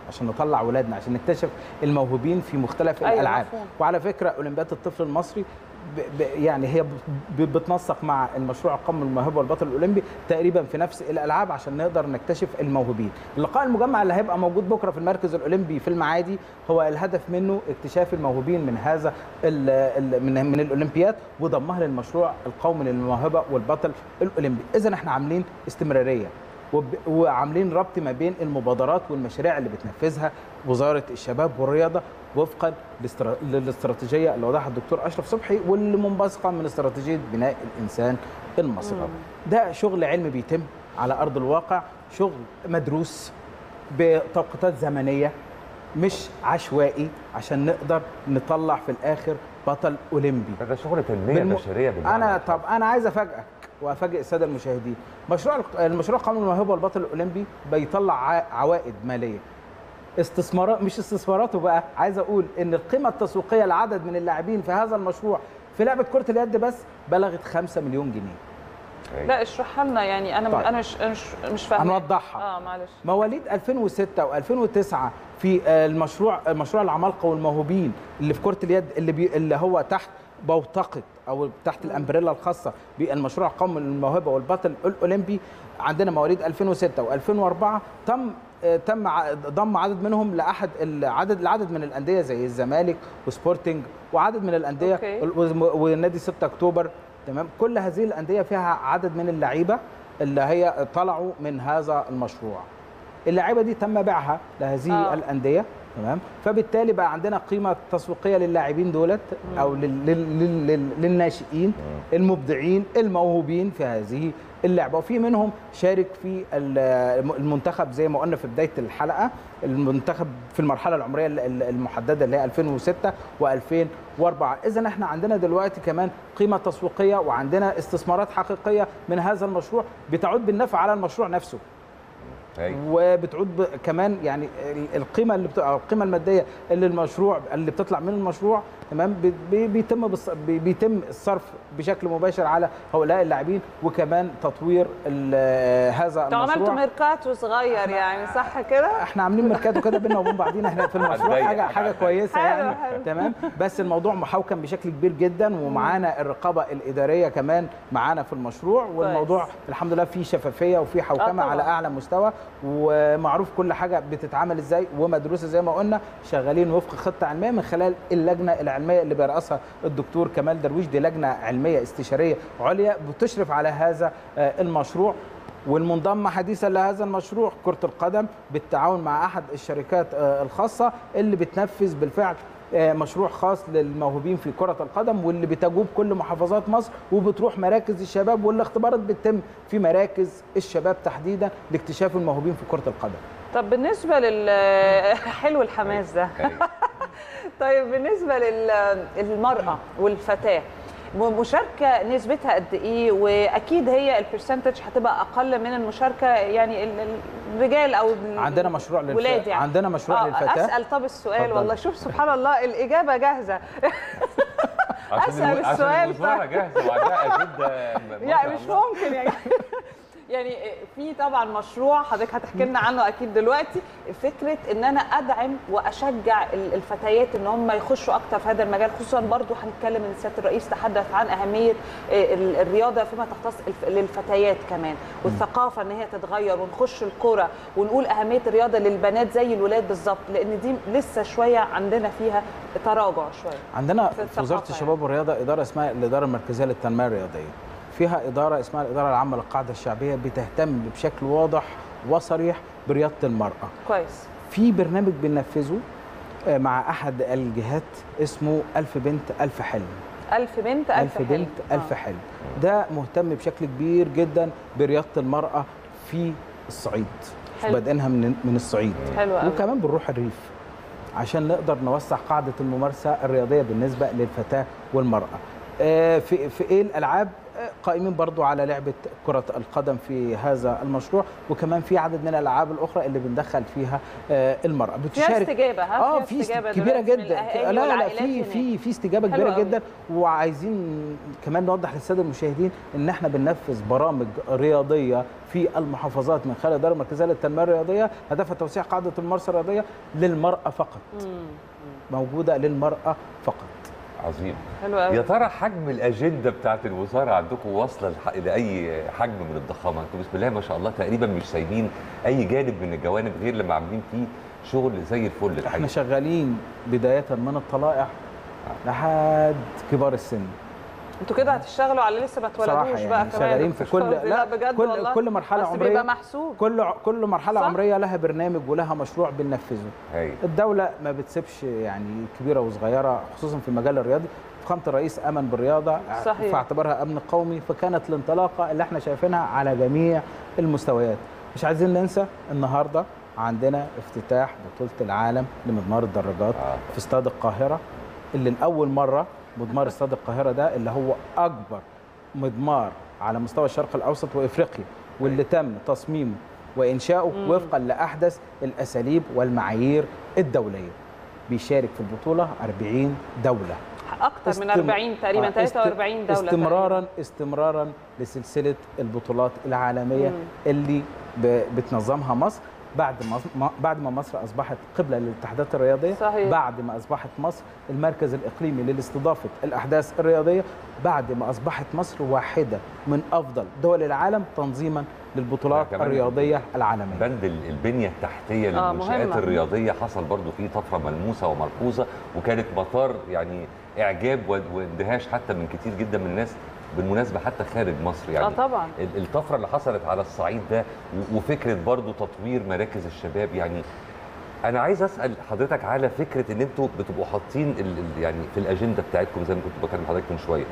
[SPEAKER 2] عشان نطلع اولادنا عشان نكتشف الموهوبين في مختلف
[SPEAKER 3] أيوة،
[SPEAKER 2] الالعاب
[SPEAKER 3] مفهوم.
[SPEAKER 2] وعلى فكره اولمبياد الطفل المصري ب ب يعني هي ب ب بتنسق مع المشروع القومي الموهبه والبطل الاولمبي تقريبا في نفس الالعاب عشان نقدر نكتشف الموهوبين. اللقاء المجمع اللي هيبقى موجود بكره في المركز الاولمبي في المعادي هو الهدف منه اكتشاف الموهوبين من هذا ال ال من من الاولمبياد وضمها للمشروع القومي للموهبه والبطل الاولمبي. اذا احنا عاملين استمراريه وب- وعاملين ربط ما بين المبادرات والمشاريع اللي بتنفذها وزاره الشباب والرياضه وفقا لاسترا- للاستراتيجيه اللي وضعها الدكتور اشرف صبحي واللي منبثقه من استراتيجيه بناء الانسان المصري. ده شغل علمي بيتم على ارض الواقع، شغل مدروس بتوقيتات زمنيه مش عشوائي عشان نقدر نطلع في الاخر بطل اولمبي.
[SPEAKER 1] ده شغل تنميه
[SPEAKER 2] بالم-
[SPEAKER 1] بشريه بالمعنى
[SPEAKER 2] انا
[SPEAKER 1] الحرفي.
[SPEAKER 2] طب انا عايز افاجئك وافاجئ الساده المشاهدين مشروع المشروع القومي للموهبه والبطل الاولمبي بيطلع ع- عوائد ماليه استثمارات مش استثماراته بقى عايز اقول ان القيمه التسويقيه لعدد من اللاعبين في هذا المشروع في لعبه كره اليد بس بلغت 5 مليون جنيه
[SPEAKER 1] أيوة.
[SPEAKER 3] لا اشرحها لنا يعني انا
[SPEAKER 2] طيب.
[SPEAKER 3] انا مش أنا مش مش فاهمه
[SPEAKER 2] هنوضحها
[SPEAKER 3] اه معلش
[SPEAKER 2] مواليد 2006 و2009 في آه، المشروع مشروع العمالقه والموهوبين اللي في كره اليد اللي بي اللي هو تحت بوتقه او تحت الامبريلا الخاصه بالمشروع القومي للموهبه والبطل الاولمبي عندنا مواليد 2006 و2004 تم آه، تم ع- ضم عدد منهم لاحد العدد العدد من الانديه زي الزمالك وسبورتنج وعدد من الانديه
[SPEAKER 3] أوكي.
[SPEAKER 2] و- ونادي 6 اكتوبر تمام كل هذه الانديه فيها عدد من اللعيبه اللي هي طلعوا من هذا المشروع اللعيبه دي تم بيعها لهذه
[SPEAKER 3] آه.
[SPEAKER 2] آه. الانديه تمام فبالتالي بقى عندنا قيمه تسويقيه للاعبين دولت او لل- لل- لل- لل- للناشئين المبدعين الموهوبين في هذه اللعبه وفي منهم شارك في ال- المنتخب زي ما قلنا في بدايه الحلقه المنتخب في المرحله العمريه ال- ال- المحدده اللي هي 2006 و2004 اذا احنا عندنا دلوقتي كمان قيمه تسويقيه وعندنا استثمارات حقيقيه من هذا المشروع بتعود بالنفع على المشروع نفسه
[SPEAKER 1] أيوة.
[SPEAKER 2] وبتعود ب- كمان يعني ال- القيمه اللي بت... أو القيمه الماديه اللي المشروع اللي بتطلع من المشروع تمام بي- بي- بيتم بص... بي- بيتم الصرف بشكل مباشر على هؤلاء اللاعبين وكمان تطوير ال- هذا
[SPEAKER 3] انتوا عملتوا
[SPEAKER 2] المشروع
[SPEAKER 3] ميركاتو صغير يعني صح كده؟
[SPEAKER 2] احنا عاملين ميركاتو كده بينا وبين بعضينا احنا في المشروع
[SPEAKER 1] هتضايق
[SPEAKER 2] حاجه
[SPEAKER 1] حاجة
[SPEAKER 2] حاجه
[SPEAKER 1] هتضايق.
[SPEAKER 2] كويسه
[SPEAKER 3] حلو،
[SPEAKER 2] يعني
[SPEAKER 3] حلو.
[SPEAKER 2] تمام بس الموضوع محوكم بشكل كبير جدا ومعانا الرقابه الاداريه كمان معانا في المشروع والموضوع الحمد لله فيه شفافيه وفيه حوكمه
[SPEAKER 3] طبعاً.
[SPEAKER 2] على اعلى مستوى ومعروف كل حاجه بتتعمل ازاي ومدروسه زي ما قلنا شغالين وفق خطه علميه من خلال اللجنه العلميه اللي بيرأسها الدكتور كمال درويش دي لجنه علميه استشاريه عليا بتشرف على هذا آه، المشروع والمنضمه حديثا لهذا المشروع كره القدم بالتعاون مع احد الشركات آه، الخاصه اللي بتنفذ بالفعل آه، مشروع خاص للموهوبين في كرة القدم واللي بتجوب كل محافظات مصر وبتروح مراكز الشباب والاختبارات بتتم في مراكز الشباب تحديدا لاكتشاف الموهوبين في كرة القدم
[SPEAKER 3] طب بالنسبه لل حلو الحماس ده
[SPEAKER 1] أيوة.
[SPEAKER 3] طيب بالنسبه للمراه والفتاه م- مشاركه نسبتها قد ايه واكيد هي البرسنتج هتبقى اقل من المشاركه يعني ال- ال- الرجال او ال-
[SPEAKER 2] عندنا مشروع
[SPEAKER 3] الولاد
[SPEAKER 2] للفتاة
[SPEAKER 3] يعني
[SPEAKER 2] عندنا مشروع
[SPEAKER 3] آه،
[SPEAKER 2] للفتاة
[SPEAKER 3] اسال طب السؤال
[SPEAKER 2] اتفضل.
[SPEAKER 3] والله شوف سبحان الله الاجابه جاهزه
[SPEAKER 1] عشان
[SPEAKER 3] أسأل
[SPEAKER 1] الم- عشان
[SPEAKER 3] السؤال
[SPEAKER 1] المزوره
[SPEAKER 3] طيب.
[SPEAKER 1] جاهزه وعندها اجنده ما
[SPEAKER 3] يعني
[SPEAKER 1] شاء
[SPEAKER 3] مش
[SPEAKER 1] الله.
[SPEAKER 3] ممكن يعني يعني في طبعا مشروع حضرتك هتحكي لنا عنه اكيد دلوقتي فكره ان انا ادعم واشجع ال- الفتيات ان هم يخشوا اكتر في هذا المجال خصوصا برضو هنتكلم ان سياده الرئيس تحدث عن اهميه ال- الرياضه فيما تختص الف- للفتيات كمان والثقافه ان هي تتغير ونخش الكوره ونقول اهميه الرياضه للبنات زي الولاد بالظبط لان دي لسه شويه عندنا فيها تراجع شويه
[SPEAKER 2] عندنا
[SPEAKER 3] في
[SPEAKER 2] في وزارة
[SPEAKER 3] الثقافة
[SPEAKER 2] الشباب والرياضة إدارة اسمها الإدارة المركزية للتنمية الرياضية فيها إدارة اسمها الإدارة العامة للقاعدة الشعبية بتهتم بشكل واضح وصريح برياضة المرأة
[SPEAKER 3] كويس
[SPEAKER 2] في برنامج بننفذه آه، مع أحد الجهات اسمه ألف بنت ألف حلم
[SPEAKER 3] ألف بنت ألف,
[SPEAKER 2] ألف بنت
[SPEAKER 3] حلم.
[SPEAKER 2] ألف حلم ده مهتم بشكل كبير جدا برياضة المرأة في الصعيد
[SPEAKER 3] حلو.
[SPEAKER 2] بادئينها من من الصعيد
[SPEAKER 3] حلو قوي
[SPEAKER 2] وكمان بنروح الريف عشان نقدر نوسع قاعدة الممارسة الرياضية بالنسبة للفتاة والمرأة آه، في في ايه الالعاب قائمين برضو على لعبه كره القدم في هذا المشروع وكمان في عدد من الالعاب الاخرى اللي بندخل فيها آه، المراه
[SPEAKER 3] فيها استجابه ها
[SPEAKER 2] اه
[SPEAKER 3] فيها
[SPEAKER 2] في است-
[SPEAKER 3] استجابة
[SPEAKER 2] كبيره
[SPEAKER 3] دلوقتي من
[SPEAKER 2] جدا
[SPEAKER 3] الأهالي
[SPEAKER 2] لا لا
[SPEAKER 3] والعائلات
[SPEAKER 2] في
[SPEAKER 3] هناك.
[SPEAKER 2] في في استجابه
[SPEAKER 3] حلو
[SPEAKER 2] كبيره
[SPEAKER 3] قوي.
[SPEAKER 2] جدا وعايزين كمان نوضح للساده المشاهدين ان احنا بننفذ برامج رياضيه في المحافظات من خلال الاداره المركزيه للتنميه الرياضيه هدفها توسيع قاعده الممارسه الرياضيه للمراه فقط
[SPEAKER 3] مم.
[SPEAKER 2] موجوده للمراه فقط
[SPEAKER 1] عظيم
[SPEAKER 3] حلو
[SPEAKER 1] يا
[SPEAKER 3] قوي
[SPEAKER 1] ترى حجم الاجنده بتاعت الوزاره عندكم واصله لح- لاي حجم من الضخامه انتوا بسم الله ما شاء الله تقريبا مش سايبين اي جانب من الجوانب غير لما عاملين فيه شغل زي الفل
[SPEAKER 2] احنا
[SPEAKER 1] الحقيقه
[SPEAKER 2] شغالين بدايه من الطلائع لحد كبار السن
[SPEAKER 3] انتوا كده هتشتغلوا على لسه ما
[SPEAKER 2] صراحه
[SPEAKER 3] اتولدوش بقى
[SPEAKER 2] يعني
[SPEAKER 3] كمان
[SPEAKER 2] شغالين في كل
[SPEAKER 3] لا بجد
[SPEAKER 2] كل
[SPEAKER 3] والله
[SPEAKER 2] كل مرحله
[SPEAKER 3] بس بيبقى
[SPEAKER 2] عمريه
[SPEAKER 3] محسوب
[SPEAKER 2] كل كل مرحله
[SPEAKER 3] صح؟
[SPEAKER 2] عمريه لها برنامج ولها مشروع بننفذه
[SPEAKER 1] هاي
[SPEAKER 2] الدولة ما بتسيبش يعني كبيرة وصغيرة خصوصا في المجال الرياضي فخامة الرئيس أمن بالرياضة
[SPEAKER 3] صحيح.
[SPEAKER 2] فاعتبرها أمن قومي فكانت الانطلاقة اللي احنا شايفينها على جميع المستويات مش عايزين ننسى النهاردة عندنا افتتاح بطولة العالم لمضمار الدراجات
[SPEAKER 1] آه.
[SPEAKER 2] في استاد القاهرة اللي لأول مرة مضمار استاد القاهرة ده اللي هو أكبر مضمار على مستوى الشرق الأوسط وإفريقيا واللي تم تصميمه وإنشاؤه
[SPEAKER 3] مم.
[SPEAKER 2] وفقا لأحدث الأساليب والمعايير الدولية بيشارك في البطولة 40 دولة
[SPEAKER 3] اكتر من
[SPEAKER 2] استم-
[SPEAKER 3] 40 تقريبا
[SPEAKER 2] آه، است-
[SPEAKER 3] 43 دوله
[SPEAKER 2] استمرارا استمرارا لسلسلة البطولات العالمية
[SPEAKER 3] مم.
[SPEAKER 2] اللي ب- بتنظمها مصر بعد ما ما- بعد ما مصر اصبحت قبله للاتحادات الرياضيه
[SPEAKER 3] صحيح.
[SPEAKER 2] بعد ما اصبحت مصر المركز الاقليمي لاستضافه الاحداث الرياضيه بعد ما اصبحت مصر واحده من افضل دول العالم تنظيما للبطولات
[SPEAKER 1] لا، كمان
[SPEAKER 2] الرياضيه العالميه
[SPEAKER 1] بند ال- البنيه التحتيه
[SPEAKER 3] آه،
[SPEAKER 1] للمنشات
[SPEAKER 3] مهمة.
[SPEAKER 1] الرياضيه حصل برضو فيه طفره ملموسه وملحوظه وكانت مسار يعني اعجاب و- واندهاش حتى من كتير جدا من الناس بالمناسبه حتى خارج مصر يعني
[SPEAKER 3] اه طبعا
[SPEAKER 1] ال- الطفره اللي حصلت على الصعيد ده و- وفكره برضو تطوير مراكز الشباب يعني انا عايز اسال حضرتك على فكره ان انتوا بتبقوا حاطين ال- ال- يعني في الاجنده بتاعتكم زي ما كنت بكلم حضرتك من شويه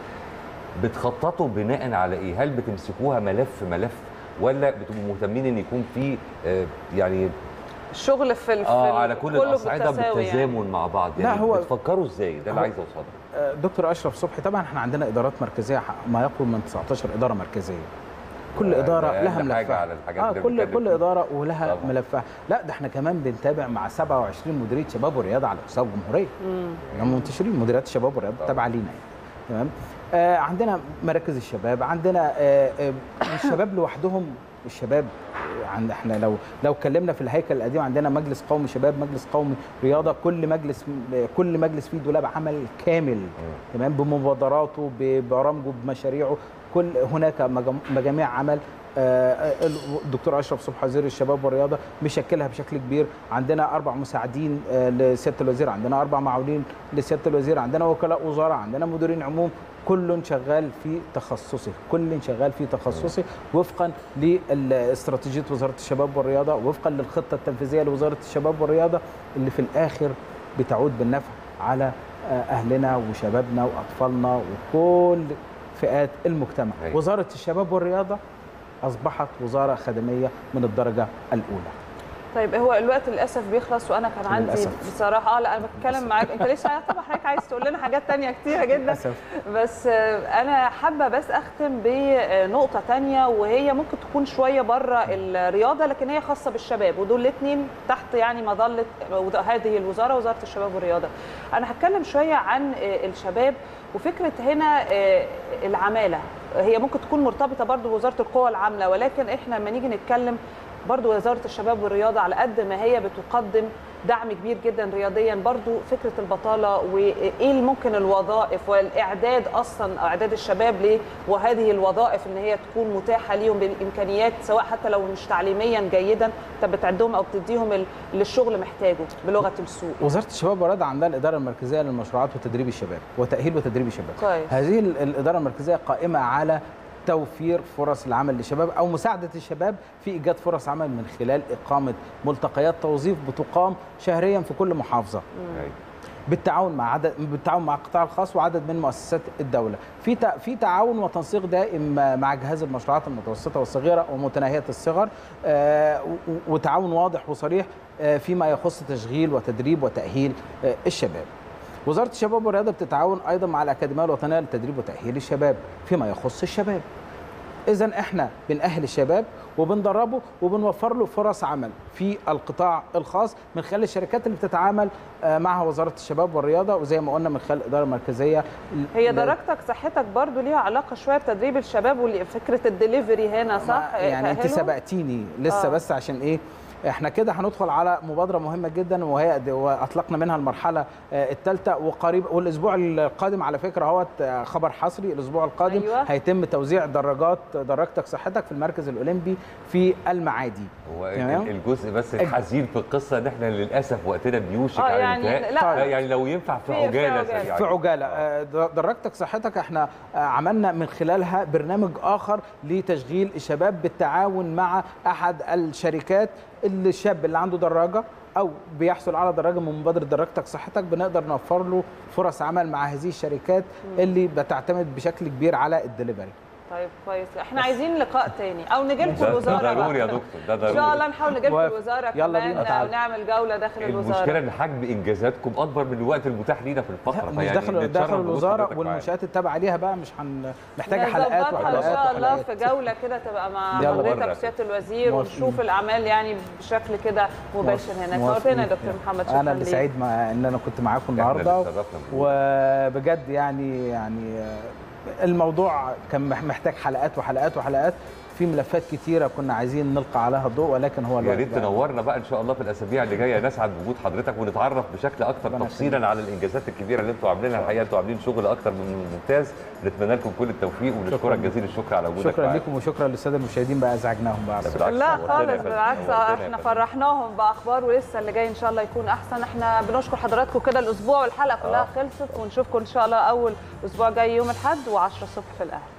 [SPEAKER 1] بتخططوا بناء على ايه هل بتمسكوها ملف ملف ولا بتبقوا مهتمين ان يكون في آه، يعني
[SPEAKER 3] الشغل في ال- في
[SPEAKER 1] اه
[SPEAKER 3] ال-
[SPEAKER 1] على كل
[SPEAKER 3] كله
[SPEAKER 1] الاصعده
[SPEAKER 3] بالتساوي
[SPEAKER 1] بالتزامن
[SPEAKER 3] يعني.
[SPEAKER 1] مع بعض
[SPEAKER 2] لا،
[SPEAKER 1] يعني
[SPEAKER 2] هو-
[SPEAKER 1] بتفكروا ازاي ده اللي
[SPEAKER 2] هو-
[SPEAKER 1] عايز اوصله
[SPEAKER 2] آه، دكتور اشرف صبحي طبعا احنا عندنا ادارات مركزيه ما يقرب من 19 اداره مركزيه كل
[SPEAKER 1] ده
[SPEAKER 2] اداره
[SPEAKER 1] أقل
[SPEAKER 2] لها
[SPEAKER 1] حاجة
[SPEAKER 2] ملفها
[SPEAKER 1] على الحاجات
[SPEAKER 2] اه
[SPEAKER 1] اللي
[SPEAKER 2] كل
[SPEAKER 1] بنتكلم
[SPEAKER 2] كل
[SPEAKER 1] فيها.
[SPEAKER 2] اداره ولها
[SPEAKER 1] طبعاً.
[SPEAKER 2] ملفها لا ده احنا كمان بنتابع مع 27 مديريه شباب ورياضه على مستوى الجمهوريه
[SPEAKER 3] مم.
[SPEAKER 2] يعني منتشرين مديريات الشباب والرياضه
[SPEAKER 1] طبعاً.
[SPEAKER 2] تابعه لينا يعني تمام آه عندنا مراكز الشباب عندنا آه آه الشباب لوحدهم الشباب آه، عند احنا لو لو اتكلمنا في الهيكل القديم عندنا مجلس قومي شباب مجلس قومي رياضه كل مجلس كل مجلس فيه دولاب عمل كامل تمام بمبادراته ببرامجه بمشاريعه كل هناك مجم- مجاميع عمل آه، الدكتور اشرف صبحي وزير الشباب والرياضه مشكلها بشكل كبير عندنا اربع مساعدين آه، لسياده الوزير عندنا اربع معاونين لسياده الوزير عندنا وكلاء وزراء عندنا مديرين عموم كل شغال في تخصصه كل شغال في تخصصه وفقا لاستراتيجيه وزاره الشباب والرياضه وفقا للخطه التنفيذيه لوزاره الشباب والرياضه اللي في الاخر بتعود بالنفع على آه، اهلنا وشبابنا واطفالنا وكل فئات المجتمع
[SPEAKER 1] أيوة.
[SPEAKER 2] وزاره الشباب والرياضه اصبحت وزاره خدميه من الدرجه الاولى
[SPEAKER 3] طيب هو الوقت للاسف بيخلص وانا كان عندي
[SPEAKER 2] للأسف.
[SPEAKER 3] بصراحه اه لا انا بتكلم معاك انت لسه طبعا حضرتك عايز تقول لنا حاجات تانية كتيره جدا
[SPEAKER 2] للاسف
[SPEAKER 3] بس آه، انا حابه بس اختم بنقطه تانية وهي ممكن تكون شويه بره الرياضه لكن هي خاصه بالشباب ودول الاثنين تحت يعني مظله هذه الوزاره وزاره الشباب والرياضه انا هتكلم شويه عن آه، الشباب وفكره هنا آه، العماله هي ممكن تكون مرتبطه برضو بوزاره القوى العامله ولكن احنا لما نيجي نتكلم برضو وزاره الشباب والرياضه على قد ما هي بتقدم دعم كبير جدا رياضيا برضو فكره البطاله وايه اللي ممكن الوظائف والاعداد اصلا اعداد الشباب ليه وهذه الوظائف ان هي تكون متاحه ليهم بالامكانيات سواء حتى لو مش تعليميا جيدا انت بتعدهم او بتديهم ال- اللي الشغل محتاجه بلغه السوق
[SPEAKER 2] وزاره الشباب والرياضه عندها الاداره المركزيه للمشروعات وتدريب الشباب وتاهيل وتدريب الشباب
[SPEAKER 3] كويس
[SPEAKER 2] هذه ال- الاداره المركزيه قائمه على توفير فرص العمل للشباب او مساعده الشباب في ايجاد فرص عمل من خلال اقامه ملتقيات توظيف بتقام شهريا في كل محافظه
[SPEAKER 1] أيوة.
[SPEAKER 2] بالتعاون مع عدد بالتعاون مع القطاع الخاص وعدد من مؤسسات الدوله في تع- في تعاون وتنسيق دائم مع جهاز المشروعات المتوسطه والصغيره ومتناهيه الصغر آه، و- وتعاون واضح وصريح آه، فيما يخص تشغيل وتدريب وتاهيل آه، الشباب وزاره الشباب والرياضه بتتعاون ايضا مع الاكاديميه الوطنيه للتدريب وتاهيل الشباب فيما يخص الشباب اذا احنا بنأهل الشباب وبندربه وبنوفر له فرص عمل في القطاع الخاص من خلال الشركات اللي بتتعامل آه، مع وزاره الشباب والرياضه وزي ما قلنا من خلال الاداره المركزيه
[SPEAKER 3] هي
[SPEAKER 2] ل-
[SPEAKER 3] درجتك صحتك برضو ليها علاقه شويه بتدريب الشباب وفكره الدليفري هنا صح
[SPEAKER 2] ما- يعني انت
[SPEAKER 3] تأهلهم؟
[SPEAKER 2] سبقتيني لسه
[SPEAKER 3] آه.
[SPEAKER 2] آه. بس عشان ايه احنا كده هندخل على مبادره مهمه جدا وهي واطلقنا منها المرحله الثالثه وقريب والاسبوع القادم على فكره اهوت آه، خبر حصري الاسبوع القادم
[SPEAKER 3] أيوة.
[SPEAKER 2] هيتم توزيع دراجات درجتك صحتك في المركز الاولمبي في المعادي
[SPEAKER 1] هو
[SPEAKER 2] تمام.
[SPEAKER 1] الجزء بس الحزين في القصه ان احنا للاسف وقتنا بيوشك
[SPEAKER 3] آه،
[SPEAKER 1] على
[SPEAKER 3] يعني
[SPEAKER 1] الانتهاء
[SPEAKER 3] لا.
[SPEAKER 1] يعني لو ينفع في
[SPEAKER 3] في- في
[SPEAKER 1] عجاله
[SPEAKER 3] عجالة.
[SPEAKER 1] سريعه
[SPEAKER 2] في
[SPEAKER 1] جدا.
[SPEAKER 2] عجاله
[SPEAKER 1] آه.
[SPEAKER 2] آه، د- درجتك صحتك احنا آه، عملنا من خلالها برنامج اخر لتشغيل الشباب بالتعاون مع احد الشركات اللي الشاب اللي عنده دراجه او بيحصل على دراجه من مبادره درجتك صحتك بنقدر نوفر له فرص عمل مع هذه الشركات اللي بتعتمد بشكل كبير على الدليفري
[SPEAKER 3] طيب كويس احنا عايزين لقاء تاني او نجي لكم
[SPEAKER 1] ده,
[SPEAKER 3] الوزاره
[SPEAKER 1] ده
[SPEAKER 3] بقى.
[SPEAKER 1] ضروري يا دكتور ده ضروري
[SPEAKER 3] ان شاء الله نحاول نجي لكم
[SPEAKER 2] موافق.
[SPEAKER 3] الوزاره
[SPEAKER 2] يلا
[SPEAKER 3] كمان
[SPEAKER 2] بينا، تعالوا.
[SPEAKER 3] ونعمل جوله داخل الوزاره
[SPEAKER 1] المشكله ان حجم انجازاتكم اكبر من الوقت المتاح لينا في الفقره
[SPEAKER 2] مش داخل
[SPEAKER 1] نتشرف
[SPEAKER 2] داخل
[SPEAKER 1] بوجود
[SPEAKER 2] الوزاره
[SPEAKER 1] حضرتك معانا.
[SPEAKER 2] والمنشات التابعه ليها بقى مش هن محتاجه حلقات
[SPEAKER 3] نظبطها
[SPEAKER 2] وحلقات
[SPEAKER 3] ان شاء الله
[SPEAKER 2] وحلقات.
[SPEAKER 3] في جوله كده تبقى مع
[SPEAKER 2] يلا
[SPEAKER 3] حضرتك
[SPEAKER 1] بره.
[SPEAKER 3] وسياده الوزير
[SPEAKER 2] موافقين.
[SPEAKER 3] ونشوف الاعمال يعني بشكل كده مباشر هناك
[SPEAKER 2] موافقين.
[SPEAKER 3] نورتنا يا دكتور محمد شكرا
[SPEAKER 2] انا اللي
[SPEAKER 3] ليك.
[SPEAKER 2] سعيد مع ان انا كنت معاكم
[SPEAKER 1] إحنا اللي
[SPEAKER 2] النهارده
[SPEAKER 1] اتشرفنا بوجودك.
[SPEAKER 2] وبجد يعني يعني آه، الموضوع كان مح- محتاج حلقات وحلقات وحلقات في ملفات كتيره كنا عايزين نلقى عليها الضوء ولكن هو
[SPEAKER 1] يا
[SPEAKER 2] الوقت
[SPEAKER 1] ريت
[SPEAKER 2] بقى.
[SPEAKER 1] تنورنا بقى ان شاء الله في الاسابيع اللي جايه نسعد بوجود حضرتك ونتعرف بشكل اكثر
[SPEAKER 2] ربنا
[SPEAKER 1] تفصيلا على الانجازات الكبيره اللي انتوا عاملينها الحقيقه انتوا عاملين شغل اكثر من ممتاز نتمنى لكم كل التوفيق ونشكرك
[SPEAKER 2] شكراً.
[SPEAKER 1] جزيل الشكر على وجودك
[SPEAKER 2] شكرا
[SPEAKER 1] معانا.
[SPEAKER 2] لكم وشكرا للساده المشاهدين بقى ازعجناهم بقى
[SPEAKER 1] ده بالعكس،
[SPEAKER 3] لا
[SPEAKER 1] نورتنا يا
[SPEAKER 3] خالص
[SPEAKER 1] فندم.
[SPEAKER 3] بالعكس
[SPEAKER 1] نورتنا يا
[SPEAKER 3] احنا
[SPEAKER 1] فندم.
[SPEAKER 3] فرحناهم باخبار ولسه اللي جاي ان شاء الله يكون احسن احنا بنشكر حضراتكم كده الاسبوع والحلقه كلها
[SPEAKER 1] آه.
[SPEAKER 3] خلصت ونشوفكم ان شاء الله اول اسبوع جاي يوم الاحد و10 الصبح في الاهلي